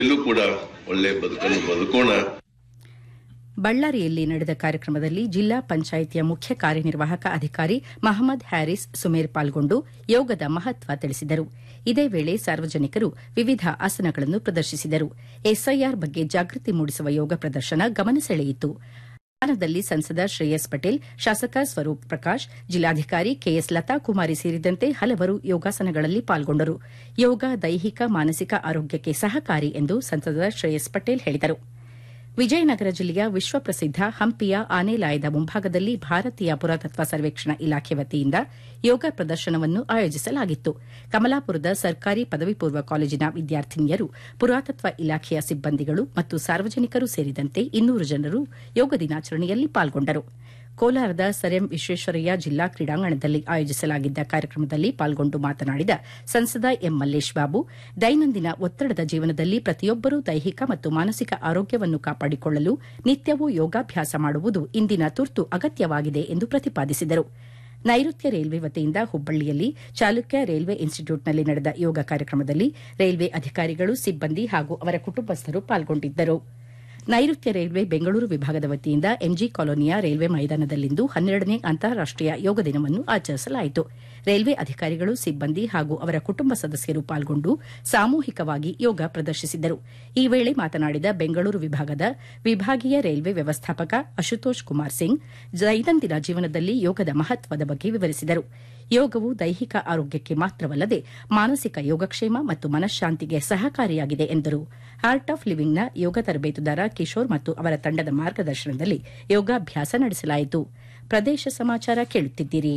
ಎಲ್ಲೂ ಕೂಡ ಒಳ್ಳೆ ಬದುಕನ್ನು ಬದುಕೋಣ ಬಳ್ಳಾರಿಯಲ್ಲಿ ನಡೆದ ಕಾರ್ಯಕ್ರಮದಲ್ಲಿ ಜಿಲ್ಲಾ ಪಂಚಾಯಿತಿಯ ಮುಖ್ಯ ಕಾರ್ಯನಿರ್ವಾಹಕ ಅಧಿಕಾರಿ ಮಹಮ್ಮದ್ ಹ್ಯಾರಿಸ್ ಸುಮೇರ್ ಪಾಲ್ಗೊಂಡು ಯೋಗದ ಮಹತ್ವ ತಿಳಿಸಿದರು ಇದೇ ವೇಳೆ ಸಾರ್ವಜನಿಕರು ವಿವಿಧ ಆಸನಗಳನ್ನು ಪ್ರದರ್ಶಿಸಿದರು ಎಸ್ಐಆರ್ ಬಗ್ಗೆ ಜಾಗೃತಿ ಮೂಡಿಸುವ ಯೋಗ ಪ್ರದರ್ಶನ ಗಮನ ಸೆಳೆಯಿತು ಅನುದಾನದಲ್ಲಿ ಸಂಸದ ಶ್ರೇಯಸ್ ಪಟೇಲ್ ಶಾಸಕ ಸ್ವರೂಪ್ ಪ್ರಕಾಶ್ ಜಿಲ್ಲಾಧಿಕಾರಿ ಕೆಎಸ್ ಲತಾ ಕುಮಾರಿ ಸೇರಿದಂತೆ ಹಲವರು ಯೋಗಾಸನಗಳಲ್ಲಿ ಪಾಲ್ಗೊಂಡರು ಯೋಗ ದೈಹಿಕ ಮಾನಸಿಕ ಆರೋಗ್ಯಕ್ಕೆ ಸಹಕಾರಿ ಎಂದು ಸಂಸದ ಶ್ರೇಯಸ್ ಪಟೇಲ್ ಹೇಳಿದರು ವಿಜಯನಗರ ಜಿಲ್ಲೆಯ ವಿಶ್ವಪ್ರಸಿದ್ದ ಹಂಪಿಯ ಆನೆಲಾಯದ ಮುಂಭಾಗದಲ್ಲಿ ಭಾರತೀಯ ಪುರಾತತ್ವ ಸರ್ವೇಕ್ಷಣಾ ಇಲಾಖೆ ವತಿಯಿಂದ ಯೋಗ ಪ್ರದರ್ಶನವನ್ನು ಆಯೋಜಿಸಲಾಗಿತ್ತು ಕಮಲಾಪುರದ ಸರ್ಕಾರಿ ಪದವಿ ಪೂರ್ವ ಕಾಲೇಜಿನ ವಿದ್ಯಾರ್ಥಿನಿಯರು ಪುರಾತತ್ವ ಇಲಾಖೆಯ ಸಿಬ್ಬಂದಿಗಳು ಮತ್ತು ಸಾರ್ವಜನಿಕರು ಸೇರಿದಂತೆ ಇನ್ನೂರು ಜನರು ಯೋಗ ದಿನಾಚರಣೆಯಲ್ಲಿ ಪಾಲ್ಗೊಂಡರು ಕೋಲಾರದ ಸರ್ ಎಂ ವಿಶ್ವೇಶ್ವರಯ್ಯ ಜಿಲ್ಲಾ ಕ್ರೀಡಾಂಗಣದಲ್ಲಿ ಆಯೋಜಿಸಲಾಗಿದ್ದ ಕಾರ್ಯಕ್ರಮದಲ್ಲಿ ಪಾಲ್ಗೊಂಡು ಮಾತನಾಡಿದ ಸಂಸದ ಎಂ ಮಲ್ಲೇಶ್ ಬಾಬು ದೈನಂದಿನ ಒತ್ತಡದ ಜೀವನದಲ್ಲಿ ಪ್ರತಿಯೊಬ್ಬರೂ ದೈಹಿಕ ಮತ್ತು ಮಾನಸಿಕ ಆರೋಗ್ಯವನ್ನು ಕಾಪಾಡಿಕೊಳ್ಳಲು ನಿತ್ಯವೂ ಯೋಗಾಭ್ಯಾಸ ಮಾಡುವುದು ಇಂದಿನ ತುರ್ತು ಅಗತ್ಯವಾಗಿದೆ ಎಂದು ಪ್ರತಿಪಾದಿಸಿದರು ನೈಋತ್ಯ ರೈಲ್ವೆ ವತಿಯಿಂದ ಹುಬ್ಬಳ್ಳಿಯಲ್ಲಿ ಚಾಲುಕ್ಯ ರೈಲ್ವೆ ಇನ್ಸ್ಟಿಟ್ಯೂಟ್ನಲ್ಲಿ ನಡೆದ ಯೋಗ ಕಾರ್ಯಕ್ರಮದಲ್ಲಿ ರೈಲ್ವೆ ಅಧಿಕಾರಿಗಳು ಸಿಬ್ಬಂದಿ ಹಾಗೂ ಅವರ ಕುಟುಂಬಸ್ಥರು ಪಾಲ್ಗೊಂಡಿದ್ದರು ನೈಋತ್ಯ ರೈಲ್ವೆ ಬೆಂಗಳೂರು ವಿಭಾಗದ ವತಿಯಿಂದ ಎಂಜಿ ಕಾಲೋನಿಯ ರೈಲ್ವೆ ಮೈದಾನದಲ್ಲಿಂದು ಹನ್ನೆರಡನೇ ಅಂತಾರಾಷ್ಟೀಯ ಯೋಗ ದಿನವನ್ನು ಆಚರಿಸಲಾಯಿತು ರೈಲ್ವೆ ಅಧಿಕಾರಿಗಳು ಸಿಬ್ಬಂದಿ ಹಾಗೂ ಅವರ ಕುಟುಂಬ ಸದಸ್ಯರು ಪಾಲ್ಗೊಂಡು ಸಾಮೂಹಿಕವಾಗಿ ಯೋಗ ಪ್ರದರ್ಶಿಸಿದರು ಈ ವೇಳೆ ಮಾತನಾಡಿದ ಬೆಂಗಳೂರು ವಿಭಾಗದ ವಿಭಾಗೀಯ ರೈಲ್ವೆ ವ್ಯವಸ್ಥಾಪಕ ಅಶುತೋಷ್ ಕುಮಾರ್ ಸಿಂಗ್ ದೈನಂದಿನ ಜೀವನದಲ್ಲಿ ಯೋಗದ ಮಹತ್ವದ ಬಗ್ಗೆ ವಿವರಿಸಿದರು ಯೋಗವು ದೈಹಿಕ ಆರೋಗ್ಯಕ್ಕೆ ಮಾತ್ರವಲ್ಲದೆ ಮಾನಸಿಕ ಯೋಗಕ್ಷೇಮ ಮತ್ತು ಮನಃಶಾಂತಿಗೆ ಸಹಕಾರಿಯಾಗಿದೆ ಎಂದರು ಆರ್ಟ್ ಆಫ್ ಲಿವಿಂಗ್ನ ಯೋಗ ತರಬೇತುದಾರ ಕಿಶೋರ್ ಮತ್ತು ಅವರ ತಂಡದ ಮಾರ್ಗದರ್ಶನದಲ್ಲಿ ಯೋಗಾಭ್ಯಾಸ ನಡೆಸಲಾಯಿತು ಪ್ರದೇಶ ಸಮಾಚಾರ ಕೇಳುತ್ತಿದ್ದೀರಿ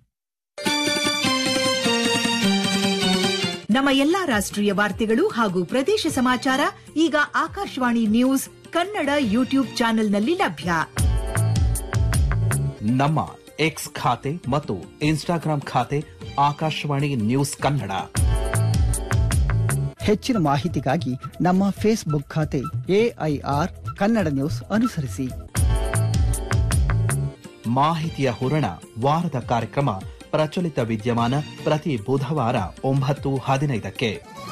ನಮ್ಮ ಎಲ್ಲಾ ರಾಷ್ಟ್ರೀಯ ವಾರ್ತೆಗಳು ಹಾಗೂ ಪ್ರದೇಶ ಸಮಾಚಾರ ಈಗ ಆಕಾಶವಾಣಿ ನ್ಯೂಸ್ ಕನ್ನಡ ಯೂಟ್ಯೂಬ್ ಚಾನೆಲ್ನಲ್ಲಿ ಲಭ್ಯ ನಮ್ಮ ಎಕ್ಸ್ ಖಾತೆ ಮತ್ತು ಇನ್ಸ್ಟಾಗ್ರಾಂ ಖಾತೆ ಆಕಾಶವಾಣಿ ನ್ಯೂಸ್ ಕನ್ನಡ ಹೆಚ್ಚಿನ ಮಾಹಿತಿಗಾಗಿ ನಮ್ಮ ಫೇಸ್ಬುಕ್ ಖಾತೆ ಎಐಆರ್ ಕನ್ನಡ ನ್ಯೂಸ್ ಅನುಸರಿಸಿ ಮಾಹಿತಿಯ ಹೂರಣ ವಾರದ ಕಾರ್ಯಕ್ರಮ ಪ್ರಚಲಿತ ವಿದ್ಯಮಾನ ಪ್ರತಿ ಬುಧವಾರ ಒಂಬತ್ತು ಹದಿನೈದಕ್ಕೆ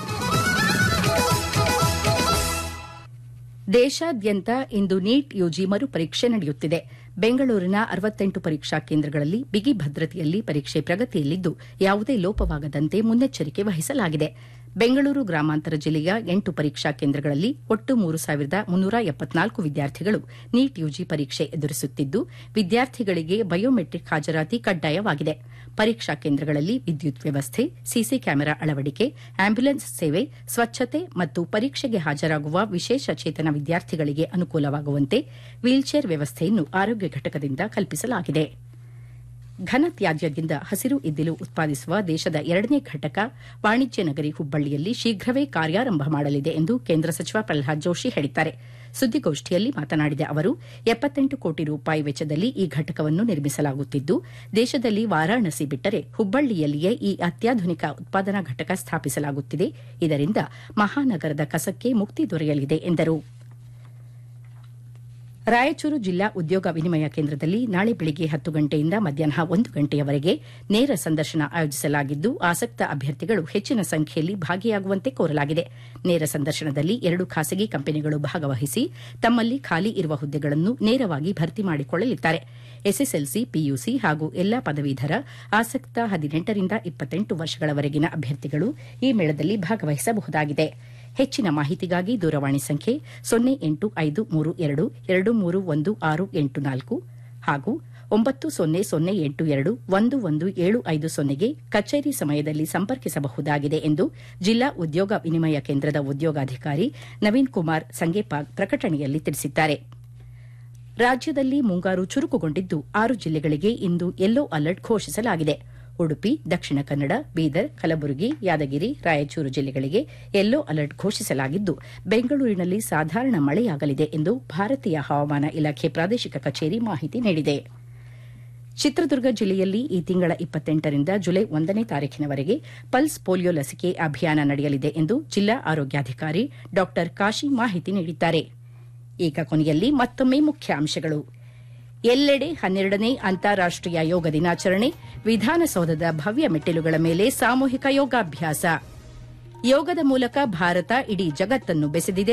ದೇಶಾದ್ಯಂತ ಇಂದು ನೀಟ್ ಯುಜಿ ಮರುಪರೀಕ್ಷೆ ನಡೆಯುತ್ತಿದೆ ಬೆಂಗಳೂರಿನ ಅರವತ್ತೆಂಟು ಪರೀಕ್ಷಾ ಕೇಂದ್ರಗಳಲ್ಲಿ ಬಿಗಿ ಭದ್ರತೆಯಲ್ಲಿ ಪರೀಕ್ಷೆ ಪ್ರಗತಿಯಲ್ಲಿದ್ದು ಯಾವುದೇ ಲೋಪವಾಗದಂತೆ ಮುನ್ನೆಚ್ಚರಿಕೆ ವಹಿಸಲಾಗಿದೆ ಬೆಂಗಳೂರು ಗ್ರಾಮಾಂತರ ಜಿಲ್ಲೆಯ ಎಂಟು ಪರೀಕ್ಷಾ ಕೇಂದ್ರಗಳಲ್ಲಿ ಒಟ್ಟು ಮೂರು ಸಾವಿರದ ಮುನ್ನೂರ ಎಪ್ಪತ್ನಾಲ್ಕು ವಿದ್ಯಾರ್ಥಿಗಳು ನೀಟ್ ಯುಜಿ ಪರೀಕ್ಷೆ ಎದುರಿಸುತ್ತಿದ್ದು ವಿದ್ಯಾರ್ಥಿಗಳಿಗೆ ಬಯೋಮೆಟ್ರಿಕ್ ಹಾಜರಾತಿ ಕಡ್ಡಾಯವಾಗಿದೆ ಪರೀಕ್ಷಾ ಕೇಂದ್ರಗಳಲ್ಲಿ ವಿದ್ಯುತ್ ವ್ಯವಸ್ಥೆ ಸಿಸಿ ಕ್ಯಾಮೆರಾ ಅಳವಡಿಕೆ ಆಂಬ್ಯುಲೆನ್ಸ್ ಸೇವೆ ಸ್ವಚ್ಛತೆ ಮತ್ತು ಪರೀಕ್ಷೆಗೆ ಹಾಜರಾಗುವ ವಿಶೇಷ ಚೇತನ ವಿದ್ಯಾರ್ಥಿಗಳಿಗೆ ಅನುಕೂಲವಾಗುವಂತೆ ವೀಲ್ಚೇರ್ ವ್ಯವಸ್ಥೆಯನ್ನು ಆರೋಗ್ಯ ಘಟಕದಿಂದ ಕಲ್ಪಿಸಲಾಗಿದೆ ಘನತ್ಯಾಜ್ಯದಿಂದ ಹಸಿರು ಇದ್ದಿಲು ಉತ್ಪಾದಿಸುವ ದೇಶದ ಎರಡನೇ ಘಟಕ ವಾಣಿಜ್ಯ ನಗರಿ ಹುಬ್ಬಳ್ಳಿಯಲ್ಲಿ ಶೀಘ್ರವೇ ಕಾರ್ಯಾರಂಭ ಮಾಡಲಿದೆ ಎಂದು ಕೇಂದ್ರ ಸಚಿವ ಪ್ರಹ್ಲಾದ್ ಜೋಶಿ ಹೇಳಿದ್ದಾರೆ ಸುದ್ದಿಗೋಷ್ಠಿಯಲ್ಲಿ ಮಾತನಾಡಿದ ಅವರು ಎಪ್ಪತ್ತೆಂಟು ಕೋಟಿ ರೂಪಾಯಿ ವೆಚ್ಚದಲ್ಲಿ ಈ ಘಟಕವನ್ನು ನಿರ್ಮಿಸಲಾಗುತ್ತಿದ್ದು ದೇಶದಲ್ಲಿ ವಾರಾಣಸಿ ಬಿಟ್ಟರೆ ಹುಬ್ಬಳ್ಳಿಯಲ್ಲಿಯೇ ಈ ಅತ್ಯಾಧುನಿಕ ಉತ್ಪಾದನಾ ಘಟಕ ಸ್ಥಾಪಿಸಲಾಗುತ್ತಿದೆ ಇದರಿಂದ ಮಹಾನಗರದ ಕಸಕ್ಕೆ ಮುಕ್ತಿ ದೊರೆಯಲಿದೆ ಎಂದರು ರಾಯಚೂರು ಜಿಲ್ಲಾ ಉದ್ಯೋಗ ವಿನಿಮಯ ಕೇಂದ್ರದಲ್ಲಿ ನಾಳೆ ಬೆಳಗ್ಗೆ ಹತ್ತು ಗಂಟೆಯಿಂದ ಮಧ್ಯಾಹ್ನ ಒಂದು ಗಂಟೆಯವರೆಗೆ ನೇರ ಸಂದರ್ಶನ ಆಯೋಜಿಸಲಾಗಿದ್ದು ಆಸಕ್ತ ಅಭ್ಯರ್ಥಿಗಳು ಹೆಚ್ಚಿನ ಸಂಖ್ಯೆಯಲ್ಲಿ ಭಾಗಿಯಾಗುವಂತೆ ಕೋರಲಾಗಿದೆ ನೇರ ಸಂದರ್ಶನದಲ್ಲಿ ಎರಡು ಖಾಸಗಿ ಕಂಪನಿಗಳು ಭಾಗವಹಿಸಿ ತಮ್ಮಲ್ಲಿ ಖಾಲಿ ಇರುವ ಹುದ್ದೆಗಳನ್ನು ನೇರವಾಗಿ ಭರ್ತಿ ಮಾಡಿಕೊಳ್ಳಲಿದ್ದಾರೆ ಎಸ್ಎಸ್ಎಲ್ಸಿ ಪಿಯುಸಿ ಹಾಗೂ ಎಲ್ಲಾ ಪದವೀಧರ ಆಸಕ್ತ ಹದಿನೆಂಟರಿಂದ ಇಪ್ಪತ್ತೆಂಟು ವರ್ಷಗಳವರೆಗಿನ ಅಭ್ಯರ್ಥಿಗಳು ಈ ಮೇಳದಲ್ಲಿ ಭಾಗವಹಿಸಬಹುದಾಗಿದೆ ಹೆಚ್ಚಿನ ಮಾಹಿತಿಗಾಗಿ ದೂರವಾಣಿ ಸಂಖ್ಯೆ ಸೊನ್ನೆ ಎಂಟು ಐದು ಮೂರು ಎರಡು ಎರಡು ಮೂರು ಒಂದು ಆರು ಎಂಟು ನಾಲ್ಕು ಹಾಗೂ ಒಂಬತ್ತು ಸೊನ್ನೆ ಸೊನ್ನೆ ಎಂಟು ಎರಡು ಒಂದು ಒಂದು ಏಳು ಐದು ಸೊನ್ನೆಗೆ ಕಚೇರಿ ಸಮಯದಲ್ಲಿ ಸಂಪರ್ಕಿಸಬಹುದಾಗಿದೆ ಎಂದು ಜಿಲ್ಲಾ ಉದ್ಯೋಗ ವಿನಿಮಯ ಕೇಂದ್ರದ ಉದ್ಯೋಗಾಧಿಕಾರಿ ನವೀನ್ ಕುಮಾರ್ ಸಂಗೇಪಾಗ್ ಪ್ರಕಟಣೆಯಲ್ಲಿ ತಿಳಿಸಿದ್ದಾರೆ ರಾಜ್ಯದಲ್ಲಿ ಮುಂಗಾರು ಚುರುಕುಗೊಂಡಿದ್ದು ಆರು ಜಿಲ್ಲೆಗಳಿಗೆ ಇಂದು ಯೆಲ್ಲೋ ಅಲರ್ಟ್ ಘೋಷಿಸಲಾಗಿದೆ ಉಡುಪಿ ದಕ್ಷಿಣ ಕನ್ನಡ ಬೀದರ್ ಕಲಬುರಗಿ ಯಾದಗಿರಿ ರಾಯಚೂರು ಜಿಲ್ಲೆಗಳಿಗೆ ಯೆಲ್ಲೋ ಅಲರ್ಟ್ ಘೋಷಿಸಲಾಗಿದ್ದು ಬೆಂಗಳೂರಿನಲ್ಲಿ ಸಾಧಾರಣ ಮಳೆಯಾಗಲಿದೆ ಎಂದು ಭಾರತೀಯ ಹವಾಮಾನ ಇಲಾಖೆ ಪ್ರಾದೇಶಿಕ ಕಚೇರಿ ಮಾಹಿತಿ ನೀಡಿದೆ ಚಿತ್ರದುರ್ಗ ಜಿಲ್ಲೆಯಲ್ಲಿ ಈ ತಿಂಗಳ ಇಪ್ಪತ್ತೆಂಟರಿಂದ ಜುಲೈ ಒಂದನೇ ತಾರೀಖಿನವರೆಗೆ ಪಲ್ಸ್ ಪೋಲಿಯೋ ಲಸಿಕೆ ಅಭಿಯಾನ ನಡೆಯಲಿದೆ ಎಂದು ಜಿಲ್ಲಾ ಆರೋಗ್ಯಾಧಿಕಾರಿ ಡಾ ಕಾಶಿ ಮಾಹಿತಿ ನೀಡಿದ್ದಾರೆ ಈಗ ಕೊನೆಯಲ್ಲಿ ಮತ್ತೊಮ್ಮೆ ಮುಖ್ಯಾಂಶಗಳು ಎಲ್ಲೆಡೆ ಹನ್ನೆರಡನೇ ಅಂತಾರಾಷ್ಟೀಯ ಯೋಗ ದಿನಾಚರಣೆ ವಿಧಾನಸೌಧದ ಭವ್ಯ ಮೆಟ್ಟಿಲುಗಳ ಮೇಲೆ ಸಾಮೂಹಿಕ ಯೋಗಾಭ್ಯಾಸ ಯೋಗದ ಮೂಲಕ ಭಾರತ ಇಡೀ ಜಗತ್ತನ್ನು ಬೆಸೆದಿದೆ